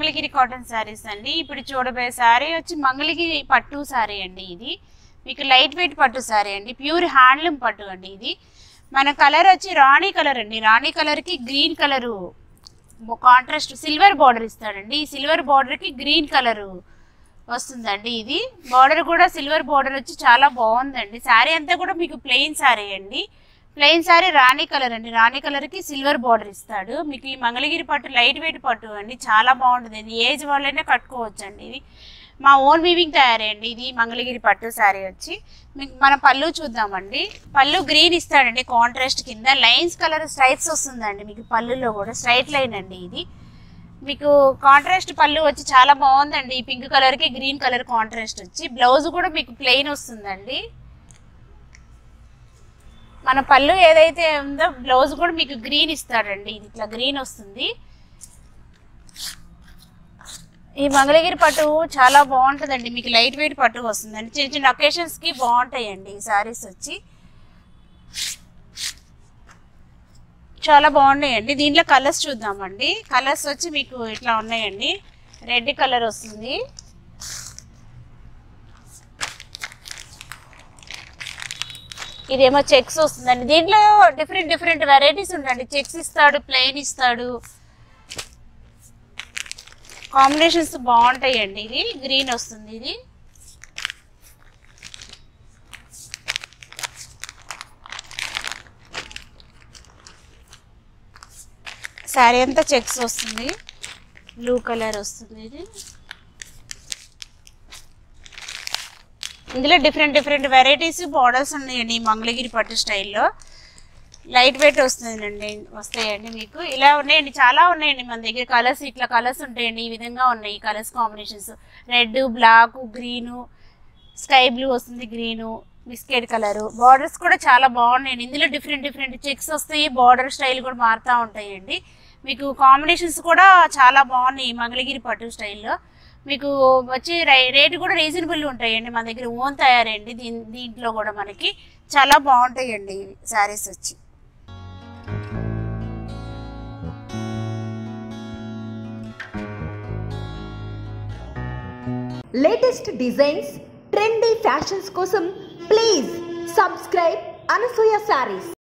Mangalagiri cotton saris అండి ఇప్పుడు చూడబోయే శారీ వచ్చి మంగళగిరి పట్టు శారీ అండి ఇది మీకు లైట్ వెయిట్ పట్టు శారీ అండి ప్యూర్ హ్యాండ్లూమ్ పట్టు అండి ఇది మన కలర్ వచ్చి రాణి కలర్ అండి రాణి కలర్కి green colour contrast silver border ఇస్తాడండి ఈ సిల్వర్ బార్డర్కి గ్రీన్ కలరు వస్తుందండి ఇది బార్డర్ కూడా సిల్వర్ బార్డర్ వచ్చి చాలా బాగుందండి శారీ అంతా కూడా మీకు ప్లెయిన్ శారీ అండి ప్లెయిన్ శారీ రాణి కలర్ అండి రాణి కలర్కి సిల్వర్ బార్డర్ ఇస్తాడు మీకు ఈ మంగళగిరి పట్టు లైట్ వెయిట్ పట్టు అండి చాలా బాగుంటుంది ఇది ఏజ్ వాళ్ళైనా కట్టుకోవచ్చు అండి ఇది మా ఓన్ వీవింగ్ తయారీ అండి ఇది మంగళగిరి పట్టు శారీ వచ్చి మీకు మన పళ్ళు చూద్దామండి పళ్ళు గ్రీన్ ఇస్తాడండి కాంట్రాస్ట్ కింద లైన్స్ కలర్ స్ట్రైప్స్ వస్తుందండి మీకు పళ్ళులో కూడా స్ట్రైట్ లైన్ అండి ఇది మీకు కాంట్రాస్ట్ పళ్ళు వచ్చి చాలా బాగుందండి ఈ పింక్ కలర్కి గ్రీన్ కలర్ కాంట్రాస్ట్ వచ్చి బ్లౌజ్ కూడా మీకు ప్లెయిన్ వస్తుందండి మన పళ్ళు ఏదైతే ఉందో బ్లౌజ్ కూడా మీకు గ్రీన్ ఇస్తాడండి ఇది ఇట్లా గ్రీన్ వస్తుంది ఈ మంగళగిరి పట్టు చాలా బాగుంటుందండి మీకు లైట్ వెయిట్ పట్టు వస్తుందండి చిన్న చిన్న ఒకేషన్స్కి బాగుంటాయండి ఈ శారీస్ వచ్చి చాలా బాగున్నాయండి దీంట్లో కలర్స్ చూద్దామండి కలర్స్ వచ్చి మీకు ఇట్లా ఉన్నాయండి రెడ్ కలర్ వస్తుంది ఇదేమో చెక్స్ వస్తుందండి దీంట్లో డిఫరెంట్ డిఫరెంట్ వెరైటీస్ ఉంటాయండి చెక్స్ ఇస్తాడు ప్లెయిన్ ఇస్తాడు కాంబినేషన్స్ బాగుంటాయండి ఇది గ్రీన్ వస్తుంది ఇది శారీ అంతా చెక్స్ వస్తుంది బ్లూ కలర్ వస్తుంది ఇది ఇందులో డిఫరెంట్ డిఫరెంట్ వెరైటీస్ బార్డర్స్ ఉన్నాయండి ఈ మంగళగిరి పట్టు స్టైల్లో లైట్ వెయిట్ వస్తుందండి వస్తాయండి మీకు ఇలా ఉన్నాయండి చాలా ఉన్నాయండి మన దగ్గర కలర్స్ ఇట్లా కలర్స్ ఉంటాయండి ఈ విధంగా ఉన్నాయి ఈ colours combinations red black green sky blue వస్తుంది గ్రీను బిస్కెట్ కలరు బార్డర్స్ కూడా చాలా బాగున్నాయండి ఇందులో డిఫరెంట్ డిఫరెంట్ చెక్స్ వస్తాయి బార్డర్ స్టైల్ కూడా మారుతూ ఉంటాయండి మీకు కాంబినేషన్స్ కూడా చాలా బాగున్నాయి ఈ మంగళగిరి పట్టు స్టైల్లో మీకు వచ్చి రై- రేటు కూడా రీజనబుల్ ఉంటాయండి మన దగ్గర ఓన్ తయారండి దీని దీంట్లో కూడా మనకి చాలా బాగుంటాయండి శారీస్ వచ్చి లేటెస్ట్ డిజైన్స్ ట్రెండీ ఫ్యాషన్స్ కోసం ప్లీజ్ సబ్స్క్రైబ్ అనసూయ శారీస్